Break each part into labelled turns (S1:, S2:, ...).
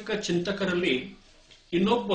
S1: ಸಾಮಾಜಿಕ ಚಿಂತಕರಲ್ಲಿ ಇನ್ನೊಬ್ಬ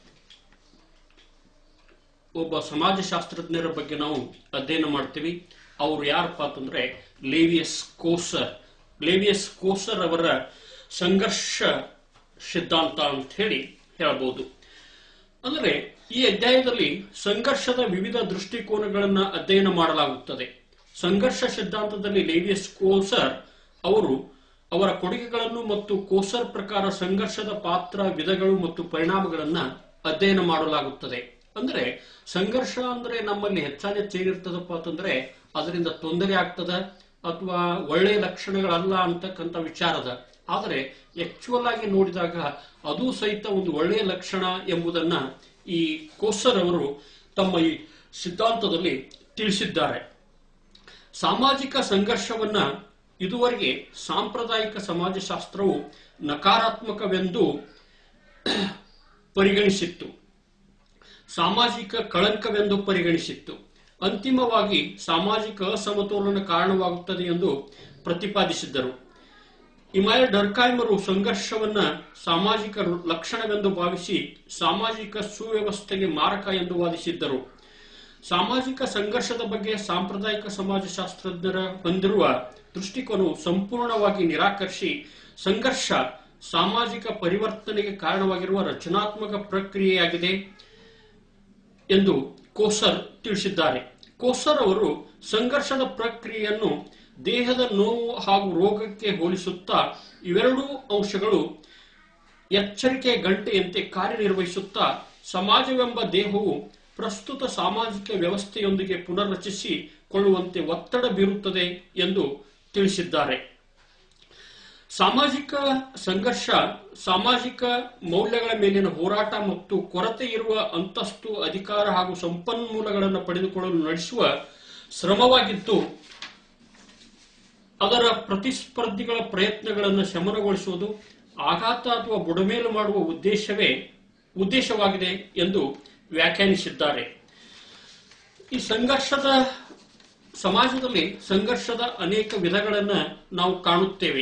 S1: ಒಬ್ಬ ಸಮಾಜಶಾಸ್ತ್ರಜ್ಞರ ಬಗ್ಗೆ ನಾವು ಅಧ್ಯಯನ ಮಾಡ್ತೀವಿ ಅವರು ಯಾರಪ್ಪ ಅಂತಂದ್ರೆ ಲೇವಿಯಸ್ ಕೋಸರ್ ಲೇವಿಯಸ್ ಕೋಸರ್ ಅವರ ಸಂಘರ್ಷ ಸಿದ್ಧಾಂತ ಅಂತ ಹೇಳಿ ಹೇಳಬಹುದು ಅಂದರೆ ಈ ಅಧ್ಯಾಯದಲ್ಲಿ ಸಂಘರ್ಷದ ವಿವಿಧ ದೃಷ್ಟಿಕೋನಗಳನ್ನು ಅಧ್ಯಯನ ಮಾಡಲಾಗುತ್ತದೆ ಸಂಘರ್ಷ ಸಿದ್ಧಾಂತದಲ್ಲಿ ಲೇವಿಯಸ್ ಕೋಸರ್ ಅವರು ಅವರ ಕೊಡುಗೆಗಳನ್ನು ಮತ್ತು ಕೋಸರ್ ಪ್ರಕಾರ ಸಂಘರ್ಷದ ಪಾತ್ರ ವಿಧಗಳು ಮತ್ತು ಪರಿಣಾಮಗಳನ್ನ ಅಧ್ಯಯನ ಮಾಡಲಾಗುತ್ತದೆ ಅಂದ್ರೆ ಸಂಘರ್ಷ ಅಂದ್ರೆ ನಮ್ಮಲ್ಲಿ ಹೆಚ್ಚಾನೆಚ್ಚು ಏನಿರ್ತದಪ್ಪ ಅಂತಂದ್ರೆ ಅದರಿಂದ ತೊಂದರೆ ಆಗ್ತದ ಅಥವಾ ಒಳ್ಳೆಯ ಲಕ್ಷಣಗಳಲ್ಲ ಅಂತಕ್ಕಂಥ ವಿಚಾರದ ಆದರೆ ಆಕ್ಚುಯಲ್ ಆಗಿ ನೋಡಿದಾಗ ಅದು ಸಹಿತ ಒಂದು ಒಳ್ಳೆಯ ಲಕ್ಷಣ ಎಂಬುದನ್ನ ಈ ಕೋಸರ್ ಅವರು ತಮ್ಮ ಈ ಸಿದ್ಧಾಂತದಲ್ಲಿ ತಿಳಿಸಿದ್ದಾರೆ ಸಾಮಾಜಿಕ ಸಂಘರ್ಷವನ್ನ ಇದುವರೆಗೆ ಸಾಂಪ್ರದಾಯಿಕ ಸಮಾಜಶಾಸ್ತ್ರವು ನಕಾರಾತ್ಮಕವೆಂದು ಪರಿಗಣಿಸಿತ್ತು ಸಾಮಾಜಿಕ ಕಳಂಕವೆಂದು ಪರಿಗಣಿಸಿತ್ತು ಅಂತಿಮವಾಗಿ ಸಾಮಾಜಿಕ ಅಸಮತೋಲನ ಕಾರಣವಾಗುತ್ತದೆ ಎಂದು ಪ್ರತಿಪಾದಿಸಿದ್ದರು ಇಮಾಯಲ್ ಡರ್ಕಾಯ್ಮರು ಸಂಘರ್ಷವನ್ನ ಸಾಮಾಜಿಕ ಲಕ್ಷಣವೆಂದು ಭಾವಿಸಿ ಸಾಮಾಜಿಕ ಸುವ್ಯವಸ್ಥೆಗೆ ಮಾರಕ ಎಂದು ವಾದಿಸಿದ್ದರು ಸಾಮಾಜಿಕ ಸಂಘರ್ಷದ ಬಗ್ಗೆ ಸಾಂಪ್ರದಾಯಿಕ ಸಮಾಜಶಾಸ್ತ್ರಜ್ಞರ ಹೊಂದಿರುವ ದೃಷ್ಟಿಕೋನವು ಸಂಪೂರ್ಣವಾಗಿ ನಿರಾಕರಿಸಿ ಸಂಘರ್ಷ ಸಾಮಾಜಿಕ ಪರಿವರ್ತನೆಗೆ ಕಾರಣವಾಗಿರುವ ರಚನಾತ್ಮಕ ಪ್ರಕ್ರಿಯೆಯಾಗಿದೆ ಎಂದು ಕೋಸರ್ ತಿಳಿಸಿದ್ದಾರೆ ಕೋಸರ್ ಅವರು ಸಂಘರ್ಷದ ಪ್ರಕ್ರಿಯೆಯನ್ನು ದೇಹದ ನೋವು ಹಾಗೂ ರೋಗಕ್ಕೆ ಹೋಲಿಸುತ್ತಾ ಇವೆರಡೂ ಅಂಶಗಳು ಎಚ್ಚರಿಕೆ ಗಂಟೆಯಂತೆ ಕಾರ್ಯನಿರ್ವಹಿಸುತ್ತಾ ಸಮಾಜವೆಂಬ ದೇಹವು ಪ್ರಸ್ತುತ ಸಾಮಾಜಿಕ ವ್ಯವಸ್ಥೆಯೊಂದಿಗೆ ಪುನರ್ರಚಿಸಿಕೊಳ್ಳುವಂತೆ ಒತ್ತಡ ಬೀರುತ್ತದೆ ಎಂದು ತಿಳಿಸಿದ್ದಾರೆ ಸಾಮಾಜಿಕ ಸಂಘರ್ಷ ಸಾಮಾಜಿಕ ಮೌಲ್ಯಗಳ ಮೇಲಿನ ಹೋರಾಟ ಮತ್ತು ಕೊರತೆ ಇರುವ ಅಂತಸ್ತು ಅಧಿಕಾರ ಹಾಗೂ ಸಂಪನ್ಮೂಲಗಳನ್ನು ಪಡೆದುಕೊಳ್ಳಲು ನಡೆಸುವ ಶ್ರಮವಾಗಿದ್ದು ಅದರ ಪ್ರತಿಸ್ಪರ್ಧಿಗಳ ಪ್ರಯತ್ನಗಳನ್ನು ಶಮನಗೊಳಿಸುವುದು ಆಘಾತ ಅಥವಾ ಬುಡಮೇಲು ಮಾಡುವ ಉದ್ದೇಶವೇ ಉದ್ದೇಶವಾಗಿದೆ ಎಂದು ವ್ಯಾಖ್ಯಾನಿಸಿದ್ದಾರೆ ಈ ಸಂಘರ್ಷದ ಸಮಾಜದಲ್ಲಿ ಸಂಘರ್ಷದ ಅನೇಕ ವಿಧಗಳನ್ನು ನಾವು ಕಾಣುತ್ತೇವೆ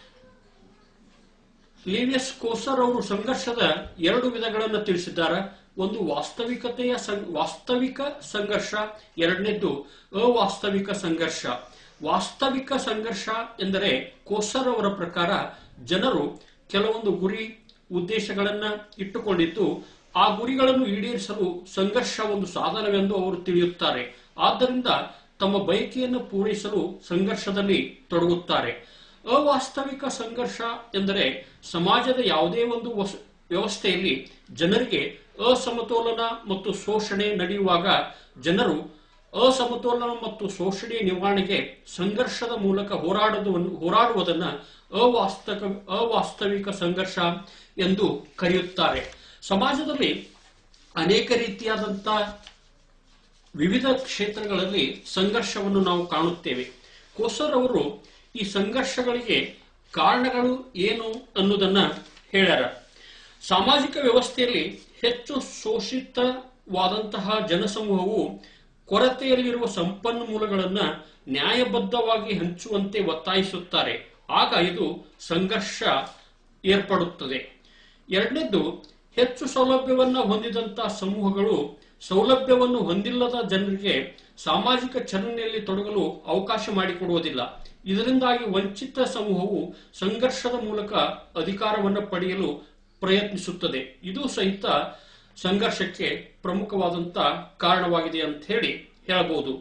S1: ಲೇವಿಯಸ್ ಕೋಸರ್ ಅವರು ಸಂಘರ್ಷದ ಎರಡು ವಿಧಗಳನ್ನು ತಿಳಿಸಿದ್ದಾರೆ ಒಂದು ವಾಸ್ತವಿಕತೆಯ ಸಂ- ವಾಸ್ತವಿಕ ಸಂಘರ್ಷ ಎರಡನೇದ್ದು ಅವಾಸ್ತವಿಕ ಸಂಘರ್ಷ ವಾಸ್ತವಿಕ ಸಂಘರ್ಷ ಎಂದರೆ ಕೋಸರ್ ಅವರ ಪ್ರಕಾರ ಜನರು ಕೆಲವೊಂದು ಗುರಿ ಉದ್ದೇಶಗಳನ್ನ ಇಟ್ಟುಕೊಂಡಿದ್ದು ಆ ಗುರಿಗಳನ್ನು ಈಡೇರಿಸಲು ಸಂಘರ್ಷ ಒಂದು ಸಾಧನವೆಂದು ಅವರು ತಿಳಿಯುತ್ತಾರೆ ಆದ್ದರಿಂದ ತಮ್ಮ ಬಯಕೆಯನ್ನು ಪೂರೈಸಲು ಸಂಘರ್ಷದಲ್ಲಿ ತೊಡಗುತ್ತಾರೆ ಅವಾಸ್ತವಿಕ ಸಂಘರ್ಷ ಎಂದರೆ ಸಮಾಜದ ಯಾವುದೇ ಒಂದು ವಸ್- ವ್ಯವಸ್ಥೆಯಲ್ಲಿ ಜನರಿಗೆ ಅಸಮತೋಲನ ಮತ್ತು ಶೋಷಣೆ ನಡೆಯುವಾಗ ಜನರು ಅಸಮತೋಲನ ಮತ್ತು ಶೋಷಣೆ ನಿವಾರಣೆಗೆ ಸಂಘರ್ಷದ ಮೂಲಕ ಹೋರಾಡುವ ಹೋರಾಡುವುದನ್ನ ಅವಾಸ್ತವ ಅವಾಸ್ತವಿಕ ಸಂಘರ್ಷ ಎಂದು ಕರೆಯುತ್ತಾರೆ ಸಮಾಜದಲ್ಲಿ ಅನೇಕ ರೀತಿಯಾದಂತ ವಿವಿಧ ಕ್ಷೇತ್ರಗಳಲ್ಲಿ ಸಂಘರ್ಷವನ್ನು ನಾವು ಕಾಣುತ್ತೇವೆ ಕೋಸರ್ ಅವರು ಈ ಸಂಘರ್ಷಗಳಿಗೆ ಕಾರಣಗಳು ಏನು ಅನ್ನೋದನ್ನ ಹೇಳ್ಯಾರ ಸಾಮಾಜಿಕ ವ್ಯವಸ್ಥೆಯಲ್ಲಿ ಹೆಚ್ಚು ಶೋಷಿತವಾದಂತಹ ಜನಸಮೂಹವು ಕೊರತೆಯಲ್ಲಿರುವ ಸಂಪನ್ಮೂಲಗಳನ್ನ ನ್ಯಾಯಬದ್ಧವಾಗಿ ಹಂಚುವಂತೆ ಒತ್ತಾಯಿಸುತ್ತಾರೆ ಆಗ ಇದು ಸಂಘರ್ಷ ಏರ್ಪಡುತ್ತದೆ ಎರಡನೇದ್ದು ಹೆಚ್ಚು ಸೌಲಭ್ಯವನ್ನ ಹೊಂದಿದಂತಹ ಸಮೂಹಗಳು ಸೌಲಭ್ಯವನ್ನು ಹೊಂದಿಲ್ಲದ ಜನರಿಗೆ ಸಾಮಾಜಿಕ ಚಲನೆಯಲ್ಲಿ ತೊಡಗಲು ಅವಕಾಶ ಮಾಡಿಕೊಡುವುದಿಲ್ಲ ಇದರಿಂದಾಗಿ ವಂಚಿತ ಸಮೂಹವು ಸಂಘರ್ಷದ ಮೂಲಕ ಅಧಿಕಾರವನ್ನು ಪಡೆಯಲು ಪ್ರಯತ್ನಿಸುತ್ತದೆ ಇದು ಸಹಿತ ಸಂಘರ್ಷಕ್ಕೆ ಪ್ರಮುಖವಾದಂತ ಕಾರಣವಾಗಿದೆ ಅಂತ ಹೇಳಿ ಹೇಳಬಹುದು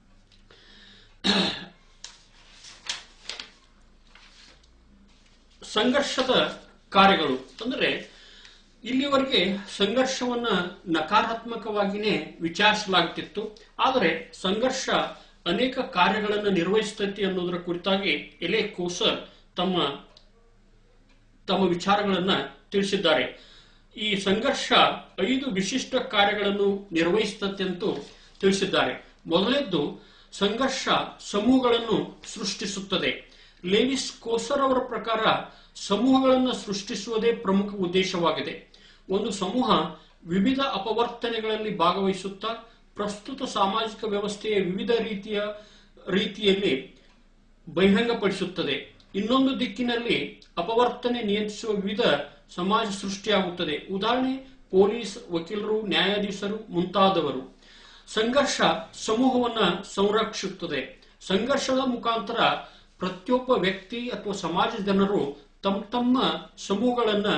S1: ಸಂಘರ್ಷದ ಕಾರ್ಯಗಳು ಅಂದರೆ ಇಲ್ಲಿವರೆಗೆ ಸಂಘರ್ಷವನ್ನ ನಕಾರಾತ್ಮಕವಾಗಿಯೇ ವಿಚಾರಿಸಲಾಗುತ್ತಿತ್ತು ಆದರೆ ಸಂಘರ್ಷ ಅನೇಕ ಕಾರ್ಯಗಳನ್ನು ನಿರ್ವಹಿಸುತ್ತೈತಿ ಅನ್ನೋದರ ಕುರಿತಾಗಿ ಎಲೆ ಕೋಸರ್ ತಮ್ಮ ತಮ್ಮ ವಿಚಾರಗಳನ್ನ ತಿಳಿಸಿದ್ದಾರೆ ಈ ಸಂಘರ್ಷ ಐದು ವಿಶಿಷ್ಟ ಕಾರ್ಯಗಳನ್ನು ನಿರ್ವಹಿಸುತ್ತೆ ಎಂದು ತಿಳಿಸಿದ್ದಾರೆ ಮೊದಲನೇದ್ದು ಸಂಘರ್ಷ ಸಮೂಹಗಳನ್ನು ಸೃಷ್ಟಿಸುತ್ತದೆ ಲೇವಿಸ್ ಕೋಸರ್ ಅವರ ಪ್ರಕಾರ ಸಮೂಹಗಳನ್ನು ಸೃಷ್ಟಿಸುವುದೇ ಪ್ರಮುಖ ಉದ್ದೇಶವಾಗಿದೆ ಒಂದು ಸಮೂಹ ವಿವಿಧ ಅಪವರ್ತನೆಗಳಲ್ಲಿ ಭಾಗವಹಿಸುತ್ತಾ ಪ್ರಸ್ತುತ ಸಾಮಾಜಿಕ ವ್ಯವಸ್ಥೆಯ ವಿವಿಧ ರೀತಿಯ ರೀತಿಯಲ್ಲಿ ಬಹಿರಂಗಪಡಿಸುತ್ತದೆ ಇನ್ನೊಂದು ದಿಕ್ಕಿನಲ್ಲಿ ಅಪವರ್ತನೆ ನಿಯಂತ್ರಿಸುವ ವಿವಿಧ ಸಮಾಜ ಸೃಷ್ಟಿಯಾಗುತ್ತದೆ ಉದಾಹರಣೆ ಪೊಲೀಸ್ ವಕೀಲರು ನ್ಯಾಯಾಧೀಶರು ಮುಂತಾದವರು ಸಂಘರ್ಷ ಸಮೂಹವನ್ನ ಸಂರಕ್ಷಿಸುತ್ತದೆ ಸಂಘರ್ಷದ ಮುಖಾಂತರ ಪ್ರತಿಯೊಬ್ಬ ವ್ಯಕ್ತಿ ಅಥವಾ ಸಮಾಜದ ಜನರು ತಮ್ಮ ತಮ್ಮ ಸಮೂಹಗಳನ್ನ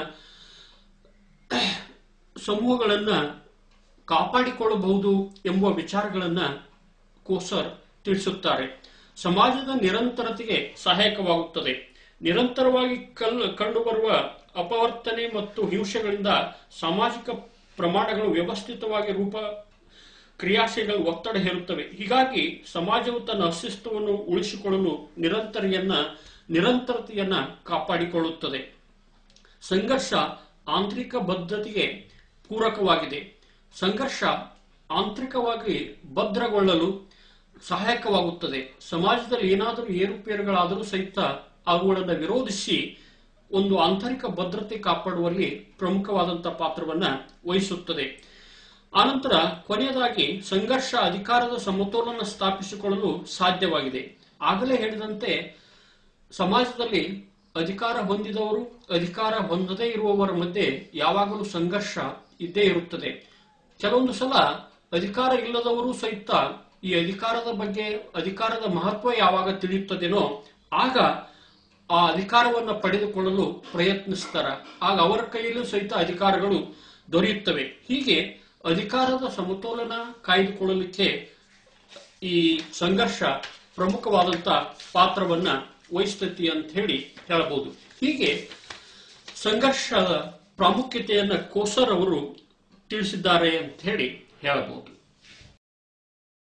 S1: ಸಮೂಹಗಳನ್ನ ಕಾಪಾಡಿಕೊಳ್ಳಬಹುದು ಎಂಬ ವಿಚಾರಗಳನ್ನ ಕೋಸರ್ ತಿಳಿಸುತ್ತಾರೆ ಸಮಾಜದ ನಿರಂತರತೆಗೆ ಸಹಾಯಕವಾಗುತ್ತದೆ ನಿರಂತರವಾಗಿ ಕಲ್ ಕಂಡುಬರುವ ಅಪವರ್ತನೆ ಮತ್ತು ಹಿಂಸೆಗಳಿಂದ ಸಾಮಾಜಿಕ ಪ್ರಮಾಣಗಳು ವ್ಯವಸ್ಥಿತವಾಗಿ ರೂಪ ಕ್ರಿಯಾಶೀಲಗಳು ಒತ್ತಡ ಹೇರುತ್ತವೆ ಹೀಗಾಗಿ ಸಮಾಜವು ತನ್ನ ಅಸ್ತಿತ್ವವನ್ನು ಉಳಿಸಿಕೊಳ್ಳಲು ನಿರಂತರೆಯನ್ನ ನಿರಂತರತೆಯನ್ನ ಕಾಪಾಡಿಕೊಳ್ಳುತ್ತದೆ ಸಂಘರ್ಷ ಆಂತರಿಕ ಬದ್ಧತೆಗೆ ಪೂರಕವಾಗಿದೆ ಸಂಘರ್ಷ ಆಂತರಿಕವಾಗಿ ಭದ್ರಗೊಳ್ಳಲು ಸಹಾಯಕವಾಗುತ್ತದೆ ಸಮಾಜದಲ್ಲಿ ಏನಾದರೂ ಏರುಪೇರುಗಳಾದರೂ ಸಹಿತ ಅವುಗಳನ್ನು ವಿರೋಧಿಸಿ ಒಂದು ಆಂತರಿಕ ಭದ್ರತೆ ಕಾಪಾಡುವಲ್ಲಿ ಪ್ರಮುಖವಾದಂತಹ ಪಾತ್ರವನ್ನ ವಹಿಸುತ್ತದೆ ಆನಂತರ ಕೊನೆಯದಾಗಿ ಸಂಘರ್ಷ ಅಧಿಕಾರದ ಸಮತೋಲನ ಸ್ಥಾಪಿಸಿಕೊಳ್ಳಲು ಸಾಧ್ಯವಾಗಿದೆ ಆಗಲೇ ಹೇಳಿದಂತೆ ಸಮಾಜದಲ್ಲಿ ಅಧಿಕಾರ ಹೊಂದಿದವರು ಅಧಿಕಾರ ಹೊಂದದೇ ಇರುವವರ ಮಧ್ಯೆ ಯಾವಾಗಲೂ ಸಂಘರ್ಷ ಇದ್ದೇ ಇರುತ್ತದೆ ಕೆಲವೊಂದು ಸಲ ಅಧಿಕಾರ ಇಲ್ಲದವರು ಸಹಿತ ಈ ಅಧಿಕಾರದ ಬಗ್ಗೆ ಅಧಿಕಾರದ ಮಹತ್ವ ಯಾವಾಗ ತಿಳಿಯುತ್ತದೇನೋ ಆಗ ಆ ಅಧಿಕಾರವನ್ನು ಪಡೆದುಕೊಳ್ಳಲು ಪ್ರಯತ್ನಿಸ್ತಾರ ಆಗ ಅವರ ಕೈಯಲ್ಲೂ ಸಹಿತ ಅಧಿಕಾರಗಳು ದೊರೆಯುತ್ತವೆ ಹೀಗೆ ಅಧಿಕಾರದ ಸಮತೋಲನ ಕಾಯ್ದುಕೊಳ್ಳಲಿಕ್ಕೆ ಈ ಸಂಘರ್ಷ ಪ್ರಮುಖವಾದಂತ ಪಾತ್ರವನ್ನ ವಹಿಸ್ತತಿ ಅಂತ ಹೇಳಿ ಹೇಳಬಹುದು ಹೀಗೆ ಸಂಘರ್ಷದ ಪ್ರಾಮುಖ್ಯತೆಯನ್ನ ಕೋಸರ್ ಅವರು ತಿಳಿಸಿದ್ದಾರೆ ಅಂತ ಹೇಳಿ ಹೇಳಬಹುದು